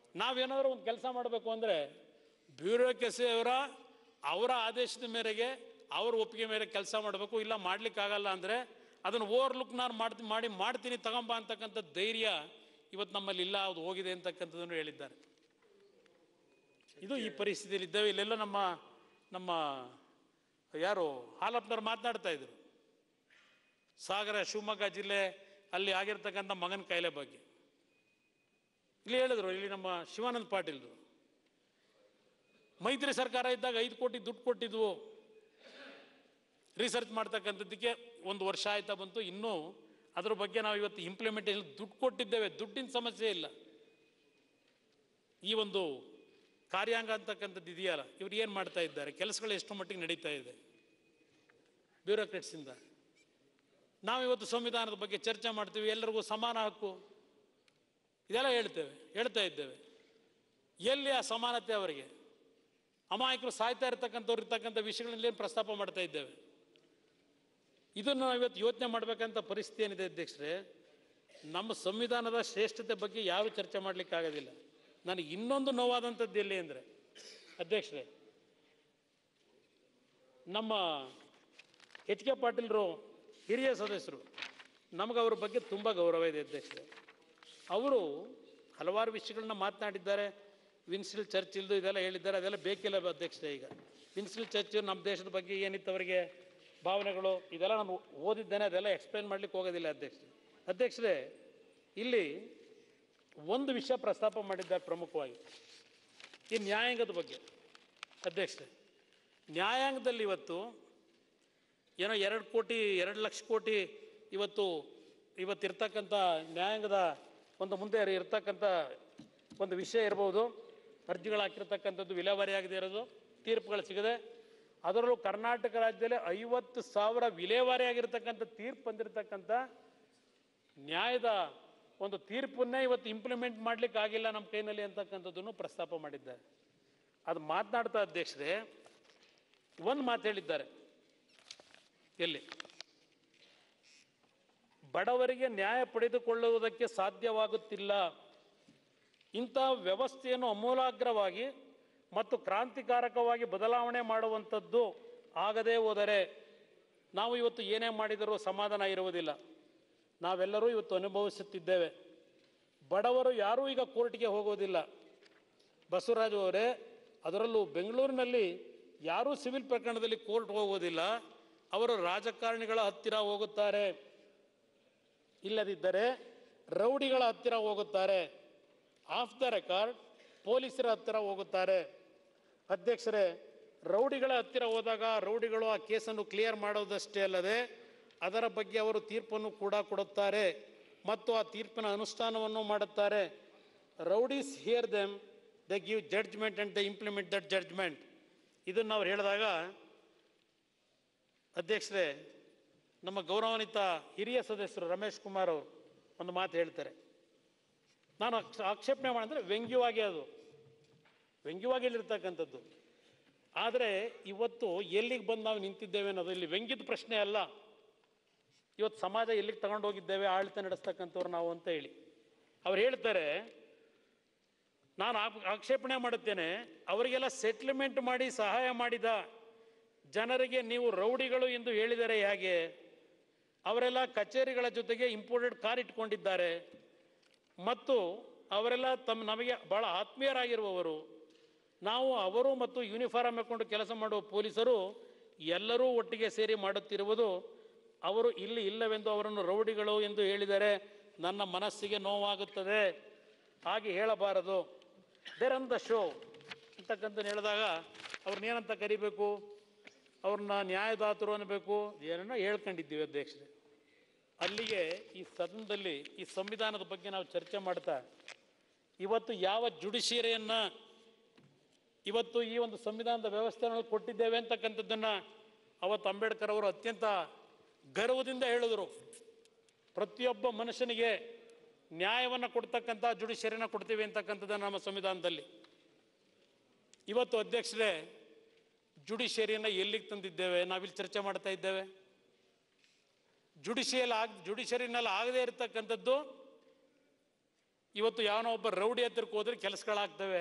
ನಾವೇನಾದರೂ ಒಂದು ಕೆಲಸ ಮಾಡಬೇಕು ಅಂದರೆ ಬ್ಯೂರೋಕ್ರಸಿಯವರ ಅವರ ಆದೇಶದ ಮೇರೆಗೆ ಅವ್ರ ಒಪ್ಪಿಗೆ ಮೇರೆಗೆ ಕೆಲಸ ಮಾಡಬೇಕು ಇಲ್ಲ ಮಾಡಲಿಕ್ಕಾಗಲ್ಲ ಅಂದರೆ ಅದನ್ನು ಓವರ್ಲುಕ್ ನಾನು ಮಾಡ್ತಿ ಮಾಡಿ ಮಾಡ್ತೀನಿ ತಗೊಂಬ ಅಂತಕ್ಕಂಥ ಧೈರ್ಯ ಇವತ್ತು ನಮ್ಮಲ್ಲಿ ಇಲ್ಲ ಅದು ಹೋಗಿದೆ ಅಂತಕ್ಕಂಥದ್ದನ್ನು ಹೇಳಿದ್ದಾರೆ ಇದು ಈ ಪರಿಸ್ಥಿತಿಯಲ್ಲಿ ಇದ್ದೇವೆ ಇಲ್ಲೆಲ್ಲ ನಮ್ಮ ನಮ್ಮ ಯಾರು ಹಾಲಪ್ಪನವ್ರು ಮಾತನಾಡ್ತಾ ಇದ್ರು ಸಾಗರ ಶಿವಮೊಗ್ಗ ಜಿಲ್ಲೆ ಅಲ್ಲಿ ಆಗಿರ್ತಕ್ಕಂಥ ಮಗನ ಕಾಯಿಲೆ ಬಗ್ಗೆ ಇಲ್ಲಿ ಹೇಳಿದ್ರು ಇಲ್ಲಿ ನಮ್ಮ ಶಿವಾನಂದ ಪಾಟೀಲ್ದು ಮೈತ್ರಿ ಸರ್ಕಾರ ಇದ್ದಾಗ ಐದು ಕೋಟಿ ದುಡ್ಡು ಕೊಟ್ಟಿದ್ವು ರಿಸರ್ಚ್ ಮಾಡ್ತಕ್ಕಂಥದ್ದಕ್ಕೆ ಒಂದು ವರ್ಷ ಆಯ್ತಾ ಬಂತು ಇನ್ನೂ ಅದ್ರ ಬಗ್ಗೆ ನಾವು ಇವತ್ತು ಇಂಪ್ಲಿಮೆಂಟೇಷನ್ ದುಡ್ಡು ಕೊಟ್ಟಿದ್ದೇವೆ ದುಡ್ಡಿನ ಸಮಸ್ಯೆ ಇಲ್ಲ ಈ ಒಂದು ಕಾರ್ಯಾಂಗ ಅಂತಕ್ಕಂಥದ್ದು ಇದೆಯಲ್ಲ ಇವ್ರು ಏನು ಮಾಡ್ತಾ ಇದ್ದಾರೆ ಕೆಲಸಗಳು ಎಷ್ಟು ಮಟ್ಟಿಗೆ ನಡೀತಾ ಇದೆ ಬ್ಯೂರೋಕ್ರೆಟ್ಸಿಂದ ನಾವಿವತ್ತು ಸಂವಿಧಾನದ ಬಗ್ಗೆ ಚರ್ಚೆ ಮಾಡ್ತೀವಿ ಎಲ್ಲರಿಗೂ ಸಮಾನ ಹಕ್ಕು ಇದೆಲ್ಲ ಹೇಳ್ತೇವೆ ಹೇಳ್ತಾ ಇದ್ದೇವೆ ಎಲ್ಲಿ ಆ ಸಮಾನತೆ ಅವರಿಗೆ ಅಮಾಯಕರು ಸಾಯ್ತಾ ಇರ್ತಕ್ಕಂಥವ್ರು ಇರ್ತಕ್ಕಂಥ ವಿಷಯಗಳಲ್ಲಿ ಪ್ರಸ್ತಾಪ ಮಾಡ್ತಾ ಇದ್ದೇವೆ ಇದನ್ನು ನಾವು ಇವತ್ತು ಯೋಚನೆ ಮಾಡಬೇಕಂತ ಪರಿಸ್ಥಿತಿ ಏನಿದೆ ಅಧ್ಯಕ್ಷರೇ ನಮ್ಮ ಸಂವಿಧಾನದ ಶ್ರೇಷ್ಠತೆ ಬಗ್ಗೆ ಯಾರೂ ಚರ್ಚೆ ಮಾಡಲಿಕ್ಕಾಗೋದಿಲ್ಲ ನನಗೆ ಇನ್ನೊಂದು ನೋವಾದಂಥದ್ದು ಎಲ್ಲಿ ಅಂದರೆ ಅಧ್ಯಕ್ಷರೇ ನಮ್ಮ ಎಚ್ ಕೆ ಪಾಟೀಲ್ರು ಹಿರಿಯ ಸದಸ್ಯರು ನಮಗೆ ಅವ್ರ ಬಗ್ಗೆ ತುಂಬ ಗೌರವ ಇದೆ ಅಧ್ಯಕ್ಷರೇ ಅವರು ಹಲವಾರು ವಿಷಯಗಳನ್ನ ಮಾತನಾಡಿದ್ದಾರೆ ವಿನ್ಸ್ಟಿಲ್ ಚರ್ಚಿಲ್ದು ಇದೆಲ್ಲ ಹೇಳಿದ್ದಾರೆ ಅದೆಲ್ಲ ಬೇಕಿಲ್ಲ ಅಧ್ಯಕ್ಷರೇ ಈಗ ವಿನ್ಸ್ಟಿಲ್ ಚರ್ಚ್ ನಮ್ಮ ದೇಶದ ಬಗ್ಗೆ ಏನಿತ್ತು ಅವರಿಗೆ ಭಾವನೆಗಳು ಇದೆಲ್ಲ ನಾನು ಓದಿದ್ದೇನೆ ಅದೆಲ್ಲ ಎಕ್ಸ್ಪ್ಲೈನ್ ಮಾಡಲಿಕ್ಕೆ ಹೋಗೋದಿಲ್ಲ ಅಧ್ಯಕ್ಷರೇ ಅಧ್ಯಕ್ಷರೇ ಇಲ್ಲಿ ಒಂದು ವಿಷಯ ಪ್ರಸ್ತಾಪ ಮಾಡಿದ್ದಾರೆ ಪ್ರಮುಖವಾಗಿ ಈ ನ್ಯಾಯಾಂಗದ ಬಗ್ಗೆ ಅಧ್ಯಕ್ಷರೇ ನ್ಯಾಯಾಂಗದಲ್ಲಿ ಇವತ್ತು ಏನೋ ಎರಡು ಕೋಟಿ ಎರಡು ಲಕ್ಷ ಕೋಟಿ ಇವತ್ತು ಇವತ್ತು ಇರ್ತಕ್ಕಂಥ ನ್ಯಾಯಾಂಗದ ಒಂದು ಮುಂದೆ ಇರ್ತಕ್ಕಂಥ ಒಂದು ವಿಷಯ ಇರ್ಬೋದು ಅರ್ಜಿಗಳು ಹಾಕಿರ್ತಕ್ಕಂಥದ್ದು ವಿಲೇವಾರಿ ಆಗದೆ ಇರೋದು ತೀರ್ಪುಗಳು ಸಿಗದೆ ಅದರಲ್ಲೂ ಕರ್ನಾಟಕ ರಾಜ್ಯದಲ್ಲಿ ಐವತ್ತು ಸಾವಿರ ವಿಲೇವಾರಿ ಆಗಿರ್ತಕ್ಕಂಥ ತೀರ್ಪು ಬಂದಿರತಕ್ಕಂಥ ನ್ಯಾಯದ ಒಂದು ತೀರ್ಪನ್ನೇ ಇವತ್ತು ಇಂಪ್ಲಿಮೆಂಟ್ ಮಾಡಲಿಕ್ಕೆ ಆಗಿಲ್ಲ ನಮ್ಮ ಕೈನಲ್ಲಿ ಅಂತಕ್ಕಂಥದ್ದನ್ನು ಪ್ರಸ್ತಾಪ ಮಾಡಿದ್ದಾರೆ ಅದು ಮಾತನಾಡ್ತಾ ಅಧ್ಯಕ್ಷರೇ ಒಂದು ಮಾತು ಹೇಳಿದ್ದಾರೆ ಎಲ್ಲಿ ಬಡವರಿಗೆ ನ್ಯಾಯ ಪಡೆದುಕೊಳ್ಳುವುದಕ್ಕೆ ಸಾಧ್ಯವಾಗುತ್ತಿಲ್ಲ ಇಂಥ ವ್ಯವಸ್ಥೆಯನ್ನು ಅಮೂಲಾಗ್ರವಾಗಿ ಮತ್ತು ಕ್ರಾಂತಿಕಾರಕವಾಗಿ ಬದಲಾವಣೆ ಮಾಡುವಂಥದ್ದು ಆಗದೇ ಹೋದರೆ ನಾವು ಇವತ್ತು ಏನೇ ಮಾಡಿದರೂ ಸಮಾಧಾನ ಇರುವುದಿಲ್ಲ ನಾವೆಲ್ಲರೂ ಇವತ್ತು ಅನುಭವಿಸುತ್ತಿದ್ದೇವೆ ಬಡವರು ಯಾರೂ ಈಗ ಕೋರ್ಟ್ಗೆ ಹೋಗೋದಿಲ್ಲ ಬಸವರಾಜು ಅವರೇ ಅದರಲ್ಲೂ ಬೆಂಗಳೂರಿನಲ್ಲಿ ಯಾರೂ ಸಿವಿಲ್ ಪ್ರಕರಣದಲ್ಲಿ ಕೋರ್ಟ್ ಹೋಗೋದಿಲ್ಲ ಅವರು ರಾಜಕಾರಣಿಗಳ ಹತ್ತಿರ ಹೋಗುತ್ತಾರೆ ಇಲ್ಲದಿದ್ದರೆ ರೌಡಿಗಳ ಹತ್ತಿರ ಹೋಗುತ್ತಾರೆ ಆಫ್ ದ ರೆಕಾರ್ಡ್ ಪೊಲೀಸರ ಹತ್ತಿರ ಹೋಗುತ್ತಾರೆ ಅಧ್ಯಕ್ಷರೇ ರೌಡಿಗಳ ಹತ್ತಿರ ಹೋದಾಗ ರೌಡಿಗಳು ಆ ಕೇಸನ್ನು ಕ್ಲಿಯರ್ ಮಾಡೋದಷ್ಟೇ ಅಲ್ಲದೆ ಅದರ ಬಗ್ಗೆ ಅವರು ತೀರ್ಪನ್ನು ಕೂಡ ಕೊಡುತ್ತಾರೆ ಮತ್ತು ಆ ತೀರ್ಪಿನ ಅನುಷ್ಠಾನವನ್ನು ಮಾಡುತ್ತಾರೆ rowdies hear them they give judgment and they implement that judgment ಇದನ್ನು ಅವ್ರು ಹೇಳಿದಾಗ ಅಧ್ಯಕ್ಷರೇ ನಮ್ಮ ಗೌರವಾನ್ವಿತ ಹಿರಿಯ ಸದಸ್ಯರು ರಮೇಶ್ ಕುಮಾರ್ ಅವರು ಒಂದು ಮಾತು ಹೇಳ್ತಾರೆ ನಾನು ಆಕ್ಷ- ಆಕ್ಷೇಪಣೆ ಮಾಡಿದ್ರೆ ವ್ಯಂಗ್ಯವಾಗಿ ಅದು ವ್ಯಂಗ್ಯವಾಗಿ ಹೇಳಿರ್ತಕ್ಕಂಥದ್ದು ಆದರೆ ಇವತ್ತು ಎಲ್ಲಿಗೆ ಬಂದು ನಾವು ನಿಂತಿದ್ದೇವೆ ಅನ್ನೋದು ಇಲ್ಲಿ ವ್ಯಂಗ್ಯದ ಪ್ರಶ್ನೆ ಅಲ್ಲ ಇವತ್ತು ಸಮಾಜ ಎಲ್ಲಿಗೆ ತಗೊಂಡು ಹೋಗಿದ್ದೇವೆ ಆಳ್ತ ನಡೆಸ್ತಕ್ಕಂಥವ್ರು ನಾವು ಅಂತ ಹೇಳಿ ಅವ್ರು ಹೇಳ್ತಾರೆ ನಾನು ಆ- ಆಕ್ಷೇಪಣೆ ಮಾಡುತ್ತೇನೆ ಅವರಿಗೆಲ್ಲ ಸೆಟ್ಲ್ಮೆಂಟ್ ಮಾಡಿ ಸಹಾಯ ಮಾಡಿದ ಜನರಿಗೆ ನೀವು ರೌಡಿಗಳು ಎಂದು ಹೇಳಿದರೆ ಹೇಗೆ ಅವರೆಲ್ಲ ಕಚೇರಿಗಳ ಜೊತೆಗೆ ಇಂಪೋರ್ಟೆಡ್ ಕಾರ್ ಇಟ್ಕೊಂಡಿದ್ದಾರೆ ಮತ್ತು ಅವರೆಲ್ಲ ತಮ್ಮ ನಮಗೆ ಭಾಳ ಆತ್ಮೀಯರಾಗಿರುವವರು ನಾವು ಅವರು ಮತ್ತು ಯೂನಿಫಾರ್ಮ್ ಹಾಕ್ಕೊಂಡು ಕೆಲಸ ಮಾಡುವ ಪೊಲೀಸರು ಎಲ್ಲರೂ ಒಟ್ಟಿಗೆ ಸೇರಿ ಮಾಡುತ್ತಿರುವುದು ಅವರು ಇಲ್ಲಿ ಇಲ್ಲವೆಂದು ಅವರನ್ನು ರೌಡಿಗಳು ಎಂದು ಹೇಳಿದರೆ ನನ್ನ ಮನಸ್ಸಿಗೆ ನೋವಾಗುತ್ತದೆ ಹಾಗೆ ಹೇಳಬಾರದು ದೇರ್ ಆನ್ ದ ಶೋ ಅಂತಕ್ಕಂತ ಹೇಳಿದಾಗ ಅವ್ರನ್ನೇನಂತ ಕರಿಬೇಕು ಅವ್ರನ್ನ ನ್ಯಾಯದಾತರು ಅನ್ನಬೇಕು ಏನನ್ನ ಹೇಳ್ಕೊಂಡಿದ್ದೀವಿ ಅಧ್ಯಕ್ಷರೇ ಅಲ್ಲಿಗೆ ಈ ಸದನದಲ್ಲಿ ಈ ಸಂವಿಧಾನದ ಬಗ್ಗೆ ನಾವು ಚರ್ಚೆ ಮಾಡ್ತಾ ಇವತ್ತು ಯಾವ ಜುಡಿಷಿಯರಿಯನ್ನು ಇವತ್ತು ಈ ಒಂದು ಸಂವಿಧಾನದ ವ್ಯವಸ್ಥೆಯನ್ನು ಕೊಟ್ಟಿದ್ದೇವೆ ಅಂತಕ್ಕಂಥದ್ದನ್ನು ಅವತ್ತು ಅಂಬೇಡ್ಕರ್ ಅವರು ಅತ್ಯಂತ ಗರ್ವದಿಂದ ಹೇಳಿದರು ಪ್ರತಿಯೊಬ್ಬ ಮನುಷ್ಯನಿಗೆ ನ್ಯಾಯವನ್ನು ಕೊಡ್ತಕ್ಕಂಥ ಜುಡಿಷಿಯರಿನ ಕೊಡ್ತೀವಿ ಅಂತಕ್ಕಂಥದ್ದನ್ನು ನಮ್ಮ ಸಂವಿಧಾನದಲ್ಲಿ ಇವತ್ತು ಅಧ್ಯಕ್ಷರೇ ಜುಡಿಷಿಯರಿಯನ್ನು ಎಲ್ಲಿಗೆ ತಂದಿದ್ದೇವೆ ನಾವಿಲ್ಲಿ ಚರ್ಚೆ ಮಾಡ್ತಾ ಇದ್ದೇವೆ ಜುಡಿಷಿಯಲ್ ಆಗ ಜುಡಿಷಿಯರಿನಲ್ಲಿ ಆಗದೇ ಇರತಕ್ಕಂಥದ್ದು ಇವತ್ತು ಯಾವನೋ ಒಬ್ಬ ರೌಡಿ ಹತ್ರಕ್ಕೆ ಹೋದ್ರೆ ಕೆಲಸಗಳಾಗ್ತವೆ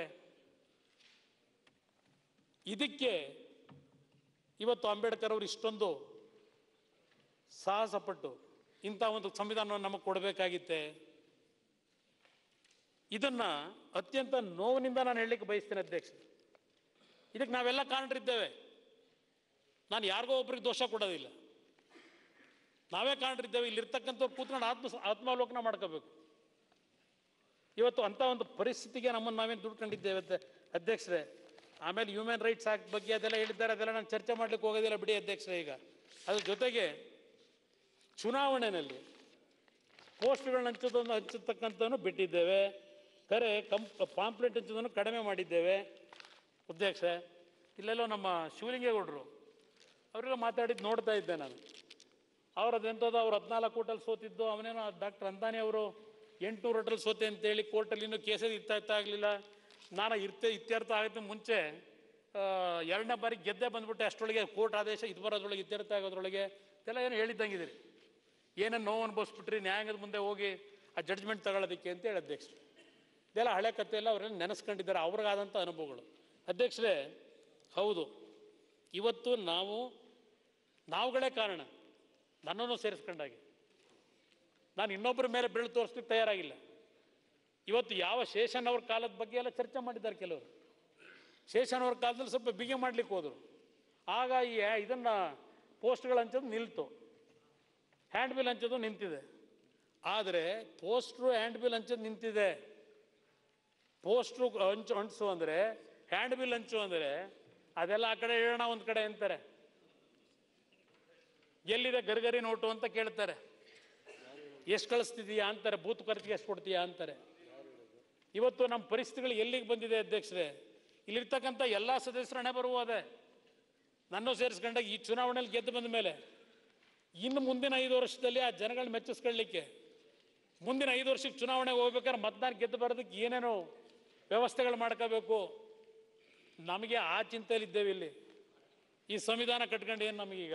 ಇದಕ್ಕೆ ಇವತ್ತು ಅಂಬೇಡ್ಕರ್ ಅವರು ಇಷ್ಟೊಂದು ಸಾಹಸಪಟ್ಟು ಇಂಥ ಒಂದು ಸಂವಿಧಾನವನ್ನು ನಮಗೆ ಕೊಡಬೇಕಾಗಿತ್ತೆ ಇದನ್ನ ಅತ್ಯಂತ ನೋವಿನಿಂದ ನಾನು ಹೇಳಲಿಕ್ಕೆ ಬಯಸ್ತೇನೆ ಅಧ್ಯಕ್ಷ ಇದಕ್ಕೆ ನಾವೆಲ್ಲ ಕಾರಣರಿದ್ದೇವೆ ನಾನು ಯಾರಿಗೋ ಒಬ್ರಿಗೆ ದೋಷ ಕೊಡೋದಿಲ್ಲ ನಾವೇ ಕಾರಣರಿದ್ದೇವೆ ಇಲ್ಲಿರ್ತಕ್ಕಂಥವ್ರು ಕೂತ್ಕೊಂಡು ಆತ್ಮ ಆತ್ಮಾವಲೋಕನ ಮಾಡ್ಕೋಬೇಕು ಇವತ್ತು ಅಂಥ ಒಂದು ಪರಿಸ್ಥಿತಿಗೆ ನಮ್ಮನ್ನು ನಾವೇನು ದುಡ್ಕೊಂಡಿದ್ದೇವೆ ಅಧ್ಯ- ಅಧ್ಯಕ್ಷರೇ ಆಮೇಲೆ ಹ್ಯೂಮನ್ ರೈಟ್ಸ್ ಆಕ್ಟ್ ಬಗ್ಗೆ ಅದೆಲ್ಲ ಹೇಳಿದ್ದಾರೆ ಅದೆಲ್ಲ ನಾನು ಚರ್ಚೆ ಮಾಡ್ಲಿಕ್ಕೆ ಹೋಗೋದಿಲ್ಲ ಬಿಡಿ ಅಧ್ಯಕ್ಷರೇ ಈಗ ಅದ್ರ ಜೊತೆಗೆ ಚುನಾವಣೆಯಲ್ಲಿ ಪೋಸ್ಟ್ಗಳನ್ನ ಹಂಚೋದನ್ನು ಹಂಚತಕ್ಕಂಥವನ್ನು ಬಿಟ್ಟಿದ್ದೇವೆ ಕರೆ ಕಂ ಪಾಂಪ್ಲೆಟ್ ಹಂಚೋದನ್ನು ಕಡಿಮೆ ಮಾಡಿದ್ದೇವೆ ಅಧ್ಯಕ್ಷ ಇಲ್ಲೆಲ್ಲೋ ನಮ್ಮ ಶಿವಲಿಂಗೇಗೌಡರು ಅವರೆಲ್ಲ ಮಾತಾಡಿದ್ದು ನೋಡ್ತಾ ಇದ್ದೆ ನಾನು ಅವ್ರು ಅದೆಂಥದ್ದು ಅವ್ರು ಹದಿನಾಲ್ಕು ಕೋಟಲ್ಲಿ ಸೋತಿದ್ದು ಅವನೇನೋ ಡಾಕ್ಟರ್ ಅಂತಾನೆ ಅವರು ಎಂಟುನೂರು ಹೋಟೆಲ್ ಸೋತೆ ಅಂತೇಳಿ ಕೋರ್ಟಲ್ಲಿ ಇನ್ನೂ ಕೇಸಲ್ಲಿ ಇತ್ಯರ್ಥ ಆಗಲಿಲ್ಲ ನಾನು ಇರ್ತೆ ಇತ್ಯರ್ಥ ಆಗುತ್ತೆ ಮುಂಚೆ ಆ, ಎರಡನೇ ಬಾರಿ ಗೆದ್ದೆ ಬಂದ್ಬಿಟ್ಟೆ ಅಷ್ಟರೊಳಗೆ ಕೋರ್ಟ್ ಆದೇಶ ಇದು ಬರೋದ್ರೊಳಗೆ ಇತ್ಯರ್ಥ ಆಗೋದ್ರೊಳಗೆ ಇದೆಲ್ಲ ಏನು ಹೇಳಿದ್ದಂಗಿದ್ದೀರಿ ಏನೇನು ನೋವು ಅನ್ಭವಿಸ್ಬಿಟ್ರಿ ನ್ಯಾಯಾಂಗದ ಮುಂದೆ ಹೋಗಿ ಆ ಜಡ್ಜ್ಮೆಂಟ್ ತಗೊಳ್ಳೋದಕ್ಕೆ ಅಂತ ಹೇಳಿ ಅಧ್ಯಕ್ಷರು ಇದೆಲ್ಲ ಹಳೆ ಕಥೆ ಎಲ್ಲ ಅವರೆಲ್ಲ ನೆನೆಸ್ಕೊಂಡಿದ್ದಾರೆ ಅವ್ರಿಗಾದಂಥ ಅನುಭವಗಳು ಅಧ್ಯಕ್ಷರೇ ಹೌದು ಇವತ್ತು ನಾವು ನಾವುಗಳೇ ಕಾರಣ ನನ್ನನ್ನು ಸೇರಿಸ್ಕೊಂಡಾಗೆ ನಾನು ಇನ್ನೊಬ್ಬರ ಮೇಲೆ ಬೆರಳು ತೋರಿಸ್ಲಿಕ್ಕೆ ತಯಾರಾಗಿಲ್ಲ ಇವತ್ತು ಯಾವ ಶೇಷನ್ ಅವ್ರ ಕಾಲದ ಬಗ್ಗೆ ಎಲ್ಲ ಚರ್ಚೆ ಮಾಡಿದ್ದಾರೆ ಕೆಲವರು ಶೇಷನ್ ಅವ್ರ ಕಾಲದಲ್ಲಿ ಸ್ವಲ್ಪ ಬಿಗಿ ಮಾಡ್ಲಿಕ್ಕೆ ಹೋದರು ಆಗ ಈ ಇದನ್ನು ಪೋಸ್ಟ್ಗಳು ಹಂಚೋದು ನಿಲ್ತು ಹ್ಯಾಂಡ್ ಬಿಲ್ ಹಂಚೋದು ನಿಂತಿದೆ ಆದರೆ ಪೋಸ್ಟ್ರು ಹ್ಯಾಂಡ್ ಬಿಲ್ ಹಂಚೋದು ನಿಂತಿದೆ ಪೋಸ್ಟ್ರು ಹಂಚು ಹಂಚು ಅಂದರೆ ಹ್ಯಾಂಡ್ ಬಿಲ್ ಹಂಚು ಅಂದರೆ ಅದೆಲ್ಲ ಆ ಕಡೆ ಹೇಳೋಣ ಒಂದು ಕಡೆ ಅಂತಾರೆ ಎಲ್ಲಿದೆ ಗರ್ಗರಿ ನೋಟು ಅಂತ ಕೇಳ್ತಾರೆ ಎಷ್ಟು ಕಳಿಸ್ತಿದೀಯಾ ಅಂತಾರೆ ಬೂತ್ ಖರ್ಚಿಗೆ ಎಷ್ಟು ಕೊಡ್ತೀಯಾ ಅಂತಾರೆ ಇವತ್ತು ನಮ್ಮ ಪರಿಸ್ಥಿತಿಗಳು ಎಲ್ಲಿಗೆ ಬಂದಿದೆ ಅಧ್ಯಕ್ಷರೇ ಇಲ್ಲಿರ್ತಕ್ಕಂಥ ಎಲ್ಲ ಸದಸ್ಯರ ಹಣೆ ಬರುವುದೇ ನನ್ನ ಸೇರಿಸ್ಕೊಂಡಾಗ ಈ ಚುನಾವಣೆಯಲ್ಲಿ ಗೆದ್ದು ಬಂದ ಮೇಲೆ ಇನ್ನು ಮುಂದಿನ ಐದು ವರ್ಷದಲ್ಲಿ ಆ ಜನಗಳನ್ನ ಮೆಚ್ಚಿಸ್ಕೊಳ್ಳಿಕ್ಕೆ ಮುಂದಿನ ಐದು ವರ್ಷಕ್ಕೆ ಚುನಾವಣೆಗೆ ಹೋಗ್ಬೇಕಾದ್ರೆ ಮತದಾನ ಗೆದ್ದು ಬರೋದಕ್ಕೆ ಏನೇನು ವ್ಯವಸ್ಥೆಗಳು ಮಾಡ್ಕೋಬೇಕು ನಮಗೆ ಆ ಚಿಂತೆಯಲ್ಲಿ ಇದ್ದೇವೆ ಇಲ್ಲಿ ಈ ಸಂವಿಧಾನ ಕಟ್ಕೊಂಡು ಏನು ನಮಗೀಗ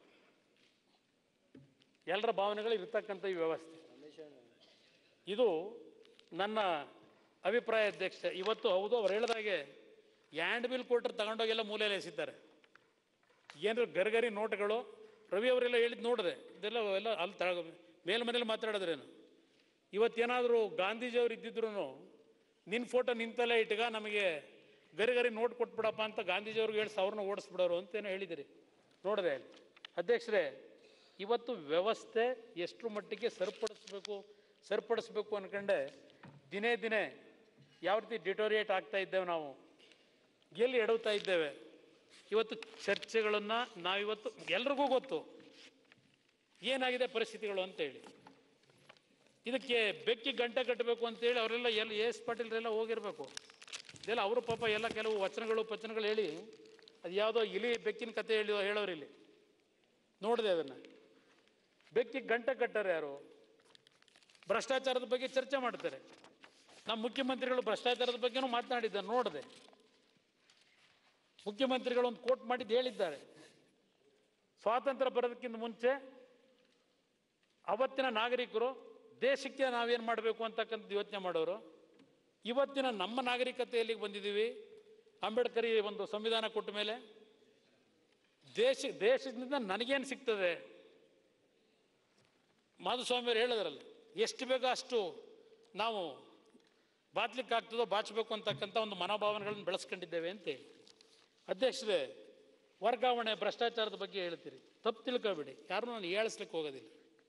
ಎಲ್ಲರ ಭಾವನೆಗಳು ಇರ್ತಕ್ಕಂಥ ಈ ವ್ಯವಸ್ಥೆ ಇದು ನನ್ನ ಅಭಿಪ್ರಾಯ ಅಧ್ಯಕ್ಷ ಇವತ್ತು ಹೌದು ಅವ್ರು ಹೇಳಿದಾಗೆ ಹ್ಯಾಂಡ್ ಬಿಲ್ ಕೊಟ್ಟರೆ ತಗೊಂಡೋಗೆಲ್ಲ ಮೂಲೆಯಲ್ಲಿ ಎಸಿತಾರೆ ಏನಾದ್ರು ಗರ್ಗರಿ ನೋಟ್ಗಳು ರವಿ ಅವರೆಲ್ಲ ಹೇಳಿದ್ ನೋಡಿದೆ ಇದೆಲ್ಲ ಎಲ್ಲ ಅಲ್ಲಿ ತಳ ಮೇಲ್ಮನೇಲಿ ಮಾತಾಡಿದ್ರೇನು ಇವತ್ತೇನಾದರೂ ಗಾಂಧೀಜಿಯವ್ರು ಇದ್ದಿದ್ರು ನಿನ್ನ ಫೋಟೋ ನಿಂತಲ್ಲೇ ಇಟ್ಗ ನಮಗೆ ಗರಿಗರಿ ನೋಟ್ ಕೊಟ್ಬಿಡಪ್ಪ ಅಂತ ಗಾಂಧೀಜಿಯವ್ರಿಗೆ ಹೇಳಿ ಅವ್ರನ್ನ ಓಡಿಸ್ಬಿಡೋರು ಅಂತೇನೋ ಹೇಳಿದಿರಿ ನೋಡಿದೆ ಅಲ್ಲಿ ಅಧ್ಯಕ್ಷರೇ ಇವತ್ತು ವ್ಯವಸ್ಥೆ ಎಷ್ಟು ಮಟ್ಟಿಗೆ ಸರಿಪಡಿಸ್ಬೇಕು ಸರಿಪಡಿಸ್ಬೇಕು ಅನ್ಕಂಡೆ ದಿನೇ ದಿನೇ ಯಾವ ರೀತಿ ಡಿಟೋರಿಯೇಟ್ ಆಗ್ತಾ ಇದ್ದೇವೆ ನಾವು ಎಲ್ಲಿ ಎಡವ್ತಾ ಇದ್ದೇವೆ ಇವತ್ತು ಚರ್ಚೆಗಳನ್ನು ನಾವಿವತ್ತು ಎಲ್ರಿಗೂ ಗೊತ್ತು ಏನಾಗಿದೆ ಪರಿಸ್ಥಿತಿಗಳು ಅಂತೇಳಿ ಇದಕ್ಕೆ ಬೆಕ್ಕಿ ಗಂಟೆ ಕಟ್ಟಬೇಕು ಅಂತೇಳಿ ಅವರೆಲ್ಲ ಎಲ್ಲಿ ಎಸ್ ಪಾಟೀಲ್ರೆಲ್ಲ ಹೋಗಿರ್ಬೇಕು ಇದೆಲ್ಲ ಅವರು ಪಾಪ ಎಲ್ಲ ಕೆಲವು ವಚನಗಳು ಪಚನಗಳು ಹೇಳಿ ಅದು ಯಾವುದೋ ಇಲಿ ಬೆಕ್ಕಿನ ಕತೆ ಹೇಳಿ ಹೇಳೋರು ಇಲ್ಲಿ ನೋಡಿದೆ ಅದನ್ನು ಬೆಕ್ಕಿಗೆ ಗಂಟೆ ಕಟ್ಟಾರೆ ಯಾರು ಭ್ರಷ್ಟಾಚಾರದ ಬಗ್ಗೆ ಚರ್ಚೆ ಮಾಡ್ತಾರೆ ನಮ್ಮ ಮುಖ್ಯಮಂತ್ರಿಗಳು ಭ್ರಷ್ಟಾಚಾರದ ಬಗ್ಗೆನೂ ಮಾತನಾಡಿದ್ದಾರೆ ನೋಡಿದೆ ಮುಖ್ಯಮಂತ್ರಿಗಳು ಒಂದು ಕೋಟ್ ಮಾಡಿದ್ದು ಹೇಳಿದ್ದಾರೆ ಸ್ವಾತಂತ್ರ್ಯ ಬರೋದಕ್ಕಿಂತ ಮುಂಚೆ ಅವತ್ತಿನ ನಾಗರಿಕರು ದೇಶಕ್ಕೆ ನಾವೇನು ಮಾಡಬೇಕು ಅಂತಕ್ಕಂಥದ್ದು ಯೋಚನೆ ಮಾಡೋರು ಇವತ್ತಿನ ನಮ್ಮ ನಾಗರಿಕತೆ ಎಲ್ಲಿಗೆ ಬಂದಿದ್ದೀವಿ ಅಂಬೇಡ್ಕರ್ ಈ ಒಂದು ಸಂವಿಧಾನ ಕೊಟ್ಟ ಮೇಲೆ ದೇಶ ದೇಶದಿಂದ ನನಗೇನು ಸಿಗ್ತದೆ ಮಾಧುಸ್ವಾಮಿಯವರು ಹೇಳಿದ್ರಲ್ಲ ಎಷ್ಟು ಬೇಗ ಅಷ್ಟು ನಾವು ಬಾಚ್ಲಿಕ್ಕೆ ಆಗ್ತದೋ ಬಾಚಬೇಕು ಅಂತಕ್ಕಂಥ ಒಂದು ಮನೋಭಾವನೆಗಳನ್ನು ಬೆಳೆಸ್ಕೊಂಡಿದ್ದೇವೆ ಅಂತೇಳಿ ಅಧ್ಯಕ್ಷರೇ ವರ್ಗಾವಣೆ ಭ್ರಷ್ಟಾಚಾರದ ಬಗ್ಗೆ ಹೇಳ್ತೀರಿ ತಪ್ಪು ತಿಳ್ಕೊಬೇಡಿ ಯಾರು ನಾನು ಹೇಳಿಸ್ಲಿಕ್ಕೆ ಹೋಗೋದಿಲ್ಲ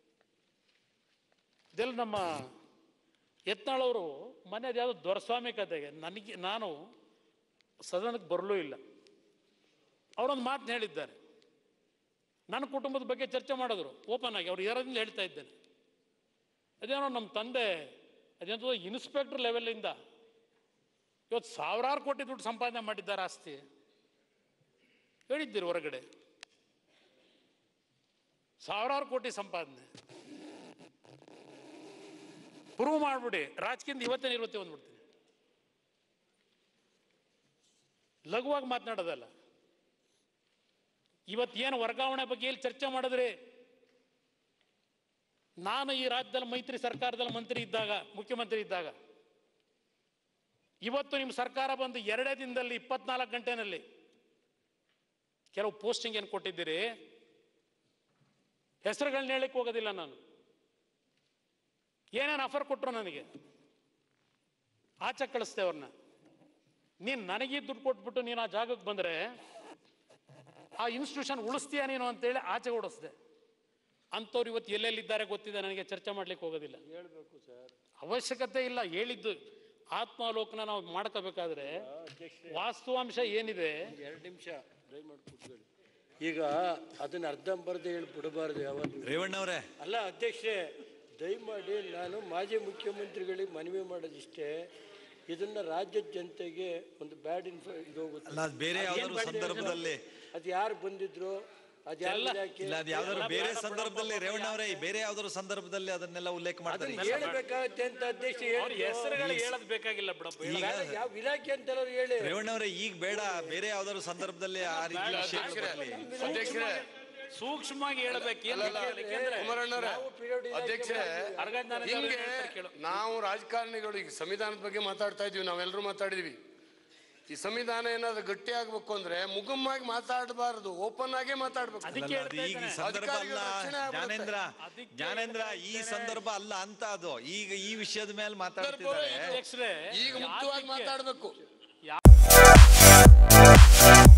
ಇದೆಲ್ಲ ನಮ್ಮ ಯತ್ನಾಳವರು ಮನೆಯದು ಯಾವುದೋ ದೊರಸ್ವಾಮಿ ಕತೆಗೆ ನನಗೆ ನಾನು ಸದನಕ್ಕೆ ಬರಲೂ ಇಲ್ಲ ಅವರೊಂದು ಮಾತನ್ನ ಹೇಳಿದ್ದಾರೆ ನನ್ನ ಕುಟುಂಬದ ಬಗ್ಗೆ ಚರ್ಚೆ ಮಾಡಿದ್ರು ಓಪನ್ ಆಗಿ ಅವ್ರು ಯಾರಿಂದ ಹೇಳ್ತಾ ಇದ್ದೇನೆ ಅದೇನೋ ನಮ್ಮ ತಂದೆ ಅದೆಂಥದ್ದು ಇನ್ಸ್ಪೆಕ್ಟರ್ ಲೆವೆಲಿಂದ ಇವತ್ತು ಸಾವಿರಾರು ಕೋಟಿ ದುಡ್ಡು ಸಂಪಾದನೆ ಮಾಡಿದ್ದಾರೆ ಆಸ್ತಿ ಹೇಳಿದ್ದೀರಿ ಹೊರಗಡೆ ಸಾವಿರಾರು ಕೋಟಿ ಸಂಪಾದನೆ ಪ್ರೂವ್ ಮಾಡ್ಬಿಡಿ ರಾಜಕೀಯದಿಂದ ಇವತ್ತೇ ನಿವೃತ್ತಿ ಬಂದ್ಬಿಡ್ತೀನಿ ಲಘುವಾಗಿ ಮಾತನಾಡೋದಲ್ಲ ಇವತ್ತೇನು ವರ್ಗಾವಣೆ ಬಗ್ಗೆ ಇಲ್ಲಿ ಚರ್ಚೆ ಮಾಡಿದ್ರಿ ನಾನು ಈ ರಾಜ್ಯದಲ್ಲಿ ಮೈತ್ರಿ ಸರ್ಕಾರದಲ್ಲಿ ಮಂತ್ರಿ ಇದ್ದಾಗ ಮುಖ್ಯಮಂತ್ರಿ ಇದ್ದಾಗ ಇವತ್ತು ನಿಮ್ಮ ಸರ್ಕಾರ ಬಂದು ಎರಡೇ ದಿನದಲ್ಲಿ ಇಪ್ಪತ್ನಾಲ್ಕು ಗಂಟೆನಲ್ಲಿ ಕೆಲವು ಪೋಸ್ಟಿಂಗ್ ಏನು ಕೊಟ್ಟಿದ್ದೀರಿ ಹೆಸರುಗಳನ್ನ ಹೇಳಕ್ಕೆ ಹೋಗೋದಿಲ್ಲ ನಾನು ಏನೇನು ಆಫರ್ ಕೊಟ್ಟರು ನನಗೆ ಆಚೆ ಕಳಿಸ್ದೆ ಅವ್ರನ್ನ ನೀನು ನನಗೆ ದುಡ್ಡು ಕೊಟ್ಬಿಟ್ಟು ನೀನು ಆ ಜಾಗಕ್ಕೆ ಬಂದರೆ ಆ ಇನ್ಸ್ಟಿಟ್ಯೂಷನ್ ಉಳಿಸ್ತೀಯ ನೀನು ಅಂತೇಳಿ ಆಚೆ ಓಡಿಸ್ದೆ ಅಂಥವ್ರು ಇವತ್ತು ಎಲ್ಲೆಲ್ಲಿದ್ದಾರೆ ಗೊತ್ತಿದೆ ನನಗೆ ಚರ್ಚೆ ಮಾಡ್ಲಿಕ್ಕೆ ಹೋಗೋದಿಲ್ಲ ಹೇಳ್ಬೇಕು ಸರ್ ಅವಶ್ಯಕತೆ ಇಲ್ಲ ಹೇಳಿದ್ದು ಆತ್ಮಾವಲೋಕನ ನಾವು ಮಾಡ್ಕೋಬೇಕಾದ್ರೆ ವಾಸ್ತವಾಂಶ ಏನಿದೆ ಎರಡು ನಿಮಿಷ ದಯಮಾಡಿ ಕೂತ್ಕೊಳ್ಳಿ ಈಗ ಅದನ್ನ ಅರ್ಧಂಬರ್ಧ ಹೇಳಿ ಬಿಡಬಾರ್ದು ಯಾವಾಗಲೂ ರೇವಣ್ಣವ್ರೆ ಅಲ್ಲ ಅಧ್ಯಕ್ಷೆ ದಯಮಾಡಿ ನಾನು ಮಾಜಿ ಮುಖ್ಯಮಂತ್ರಿಗಳಿಗೆ ಮನವಿ ಮಾಡೋದಿಷ್ಟೇ ಇದನ್ನ ರಾಜ್ಯದ ಜನತೆಗೆ ಒಂದು ಬ್ಯಾಡ್ ಇನ್ಫ ಇದು ಹೋಗುತ್ತೆ ಅಲ್ಲ ಅದು ಬೇರೆ ಯಾವ್ದಾದ್ರು ಸಂದರ್ಭದಲ್ಲಿ ಅದು ಯಾರು ಬಂದಿದ್ರು ಅದು ಯಾರು ಎಲ್ಲ- ಇಲಾಖೆ ಇಲ್ಲ ಅದು ಯಾವ್ದಾದ್ರು ಎಲ್ಲ ಬೇರೆ ಬೇಡ ಸಂದರ್ಭದಲ್ಲಿ ಬಿಡಪ್ಪ, ರೇವಣ್ಣವ್ರೆ ಈ ಬೇರೆ ಯಾವ್ದಾದ್ರು ಸಂದರ್ಭದಲ್ಲಿ ಅದನ್ನೆಲ್ಲ ಉಲ್ಲೇಖ ಮಾಡ್ತಾರೆ ಅದನ್ನ ಹೇಳ್ಬೇಕಾಗತ್ತೆ ಅಂತ ಅಧ್ಯಕ್ಷ ಅವ್ರ ಹೇಳಿ ಹೆಸರುಗಳು ಹೇಳೋದು ಬೇಕಾಗಿಲ್ಲ ಬಿಡಪ್ಪ ಈಗ ಯಾವ ಇಲಾಖೆ ಅಂತೆಲ್ಲ ಹೇಳಿ ರೇವಣ್ಣವ್ರೆ ಈಗ ಬೇಡ ಬೇರೆ ಯಾವ್ದಾದ್ರು ಸಂದರ್ಭದಲ್ಲಿ ಆ ರೀತಿ ವಿಷಯಗಳು ಬರ್ಲಿ ಅಧ್ಯಕ್ಷರೇ ಸೂಕ್ಷ್ಮವಾಗಿ ಹೇಳ್ಬೇಕು ಏನ್ ಅಲ್ಲಲ್ಲ, ಯಾಕೆಂದ್ರೆ ಕುಮಾರಣ್ಣವ್ರೆ ನಾವು period ಇಲಾಖೆ ಅಧ್ಯಕ್ಷರೇ ಅರ್ಗಜ್ಞಾನ ಹಿಂಗೆ ಹೇಳ್ತಾರೆ ಕೇಳು. ನಾವು ರಾಜಕಾರಣಿಗಳು ಈಗ ಸಂವಿಧಾನದ ಬಗ್ಗೆ ಮಾತಾಡ್ತಾ ಇದೀವಿ ನಾವೆಲ್ಲರೂ ಮಾತಾಡಿದೀವಿ ಈ ಸಂವಿಧಾನ ಏನಾದ್ರು ಗಟ್ಟಿ ಆಗ್ಬೇಕು ಅಂದ್ರೆ ಮುಗುಮ್ಮಾಗಿ ಮಾತಾಡಬಾರದು ಓಪನ್ ಆಗೇ ಮಾತಾಡ್ಬೇಕು ಅದಕ್ಕೆ ಅಲ್ಲ, ಅದು ಹೇಳ್ತಾ ಈಗ ಈ ಇದ್ದೇನೆ. ಸಂದರ್ಭ ಅಲ್ಲ ಅಧಿಕಾರಿಗಳ ರಕ್ಷಣೆ ಆಗ್ಬಿಡುತ್ತೆ. ಜ್ಞಾನೇಂದ್ರ ಅದಕ್ಕೆ ಜ್ಞಾನೇಂದ್ರ ಈ ಹೇಳ್ತಾ ಸಂದರ್ಭ ಅಲ್ಲ ಅಂತ ಅದು ಈಗ ಈ ವಿಷಯದ ಮೇಲೆ ಮಾತಾಡ್ತಿದ್ದಾರೆ ಅಧ್ಯಕ್ಷರೇ ಈಗ ಮುಕ್ತವಾಗಿ ಯಾತಕ್ಕೆ? ಮಾತಾಡ್ಬೇಕು ಯಾ-